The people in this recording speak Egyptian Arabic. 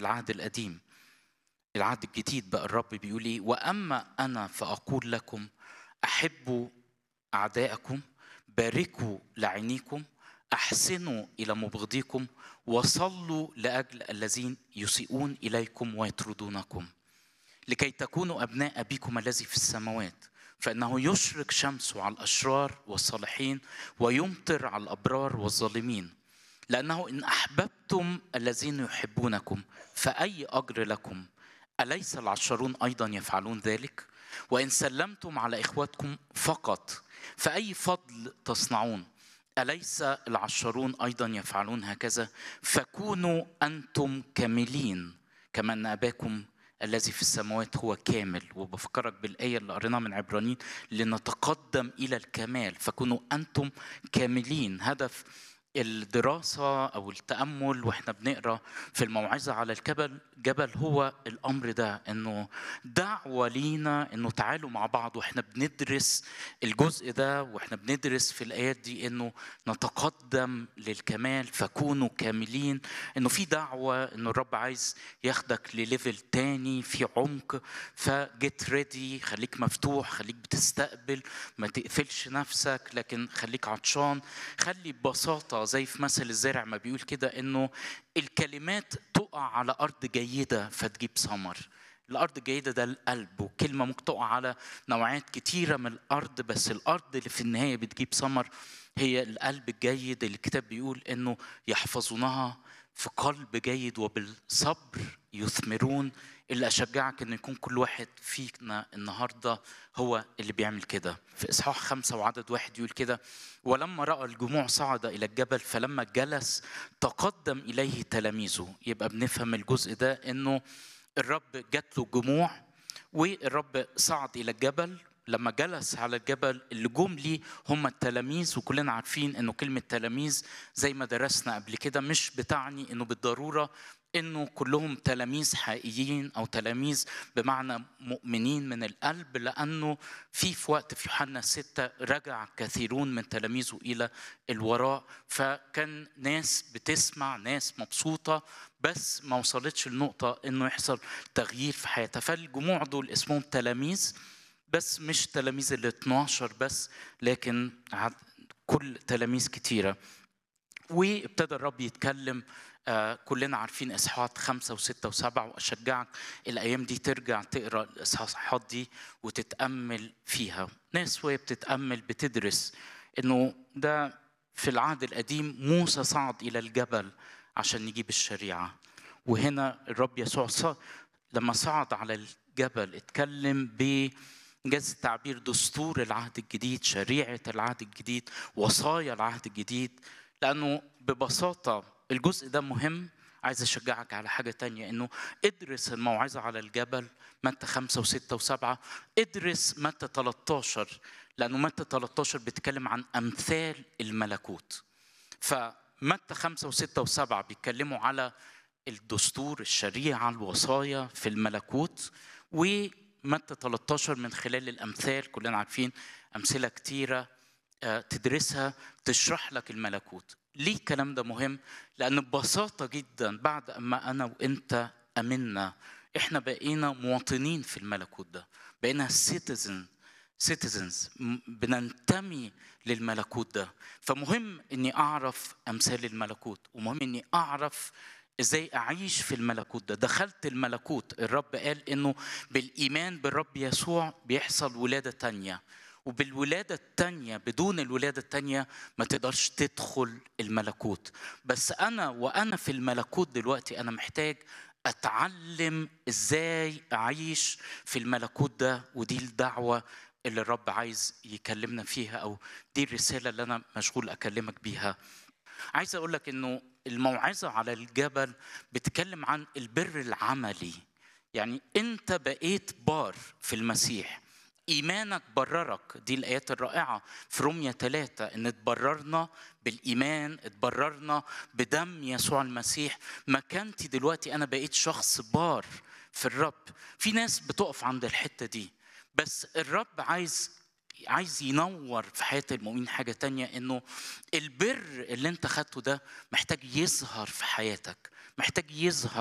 العهد القديم العهد الجديد بقى الرب بيقول ايه واما انا فاقول لكم احبوا اعداءكم باركوا لعينيكم احسنوا الى مبغضيكم وصلوا لاجل الذين يسيئون اليكم ويطردونكم لكي تكونوا ابناء ابيكم الذي في السماوات فانه يشرق شمسه على الاشرار والصالحين ويمطر على الابرار والظالمين لانه ان احببتم الذين يحبونكم فاي اجر لكم اليس العشرون ايضا يفعلون ذلك وان سلمتم على اخواتكم فقط فاي فضل تصنعون اليس العشرون ايضا يفعلون هكذا فكونوا انتم كاملين كما ان اباكم الذي في السماوات هو كامل وبفكرك بالآية اللي قريناها من عبرانيين لنتقدم إلى الكمال فكونوا أنتم كاملين هدف الدراسة أو التأمل وإحنا بنقرأ في الموعظة على الجبل جبل هو الأمر ده إنه دعوة لينا إنه تعالوا مع بعض وإحنا بندرس الجزء ده وإحنا بندرس في الآيات دي إنه نتقدم للكمال فكونوا كاملين إنه في دعوة إنه الرب عايز ياخدك لليفل تاني في عمق فجيت ريدي خليك مفتوح خليك بتستقبل ما تقفلش نفسك لكن خليك عطشان خلي ببساطة زي في مثل الزارع ما بيقول كده انه الكلمات تقع على ارض جيده فتجيب ثمر الارض الجيده ده القلب وكلمه ممكن تقع على نوعات كتيره من الارض بس الارض اللي في النهايه بتجيب ثمر هي القلب الجيد اللي الكتاب بيقول انه يحفظونها في قلب جيد وبالصبر يثمرون اللي اشجعك ان يكون كل واحد فينا النهارده هو اللي بيعمل كده في اصحاح خمسه وعدد واحد يقول كده ولما راى الجموع صعد الى الجبل فلما جلس تقدم اليه تلاميذه يبقى بنفهم الجزء ده انه الرب جات له جموع والرب صعد الى الجبل لما جلس على الجبل اللي جم ليه هم التلاميذ وكلنا عارفين انه كلمه تلاميذ زي ما درسنا قبل كده مش بتعني انه بالضروره انه كلهم تلاميذ حقيقيين او تلاميذ بمعنى مؤمنين من القلب لانه في في وقت في يوحنا ستة رجع كثيرون من تلاميذه الى الوراء فكان ناس بتسمع ناس مبسوطه بس ما وصلتش لنقطه انه يحصل تغيير في حياتها فالجموع دول اسمهم تلاميذ بس مش تلاميذ ال 12 بس لكن كل تلاميذ كتيره وابتدى الرب يتكلم آه كلنا عارفين اصحاحات خمسه وسته وسبعه واشجعك الايام دي ترجع تقرا الاصحاحات دي وتتامل فيها ناس وهي بتتامل بتدرس انه ده في العهد القديم موسى صعد الى الجبل عشان يجيب الشريعه وهنا الرب يسوع صعد لما صعد على الجبل اتكلم ب جاز التعبير دستور العهد الجديد شريعه العهد الجديد وصايا العهد الجديد لانه ببساطه الجزء ده مهم عايز اشجعك على حاجة تانية انه ادرس الموعظة على الجبل متى خمسة وستة وسبعة ادرس متى 13 لأنه متى 13 بيتكلم عن أمثال الملكوت فمتى خمسة وستة وسبعة بيتكلموا على الدستور الشريعة الوصايا في الملكوت ومتى 13 من خلال الأمثال كلنا عارفين أمثلة كتيرة تدرسها تشرح لك الملكوت ليه الكلام ده مهم؟ لأن ببساطة جدا بعد أما أنا وأنت أمنا إحنا بقينا مواطنين في الملكوت ده بقينا citizen citizens بننتمي للملكوت ده فمهم إني أعرف أمثال الملكوت ومهم إني أعرف ازاي اعيش في الملكوت ده دخلت الملكوت الرب قال انه بالايمان بالرب يسوع بيحصل ولاده تانيه وبالولادة التانية بدون الولادة التانية ما تقدرش تدخل الملكوت بس أنا وأنا في الملكوت دلوقتي أنا محتاج أتعلم إزاي أعيش في الملكوت ده ودي الدعوة اللي الرب عايز يكلمنا فيها أو دي الرسالة اللي أنا مشغول أكلمك بيها عايز أقول لك إنه الموعظة على الجبل بتتكلم عن البر العملي يعني أنت بقيت بار في المسيح إيمانك بررك دي الآيات الرائعة في رومية ثلاثة إن اتبررنا بالإيمان اتبررنا بدم يسوع المسيح مكانتي دلوقتي أنا بقيت شخص بار في الرب في ناس بتقف عند الحتة دي بس الرب عايز عايز ينور في حياة المؤمنين حاجة تانية إنه البر اللي أنت خدته ده محتاج يظهر في حياتك محتاج يظهر